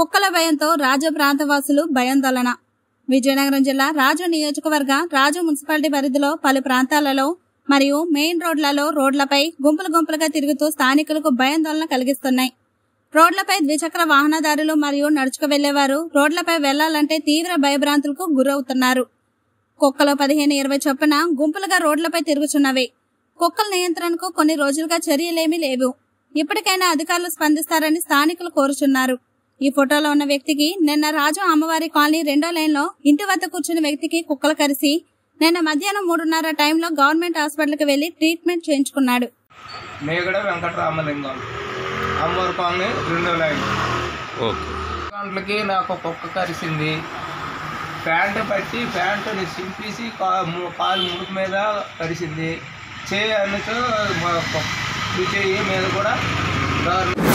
కుక్కల భయంతో రాజు ప్రాంతవాసులు భయాందోళన విజయనగరం జిల్లా రాజు నియోజకవర్గ రాజు మున్సిపాలిటీ పరిధిలో పలు ప్రాంతాలలో మరియు మెయిన్ రోడ్లలో రోడ్లపై గుంపులు గుంపులుగా తిరుగుతూ స్థానికులకు భయాందోళన కలిగిస్తున్నాయి రోడ్లపై ద్విచక్ర వాహనదారులు మరియు నడుచుకు వెళ్లేవారు రోడ్లపై వెళ్లాలంటే తీవ్ర భయభ్రాంతులకు గురవుతున్నారు కుక్కలు పదిహేను ఇరవై చొప్పున గుంపులుగా రోడ్లపై తిరుగుచున్నవి కుక్కల నియంత్రణకు కొన్ని రోజులుగా చర్యలేమీ లేవు ఇప్పటికైనా అధికారులు స్పందిస్తారని స్థానికులు కోరుచున్నారు ఈ ఫోటోలో ఉన్న వ్యక్తికి నిన్న రాజు అమ్మవారి కాలనీ రెండో లైన్లో ఇంటి వద్ద కూర్చున్న వ్యక్తికి కుక్కలు కరిసి నిన్న మధ్యాహ్నం మూడున్నర టైంలో గవర్నమెంట్ హాస్పిటల్కి వెళ్లి ట్రీట్మెంట్ చేయించుకున్నాడు మేగడ వెంకటరామలింగం అమ్మవారి కాలనీ రెండో లైన్ ఓకే గంటలకి నాకు కుక్క కరిసింది ప్యాంట్ పట్టి ప్యాంటుని చింపేసి కా ము- కాలు ముడుకు మీద కరిసింది చేయి అందుకు మా కుక్క- ఈ చెయ్యి మీద కూడా దారుణం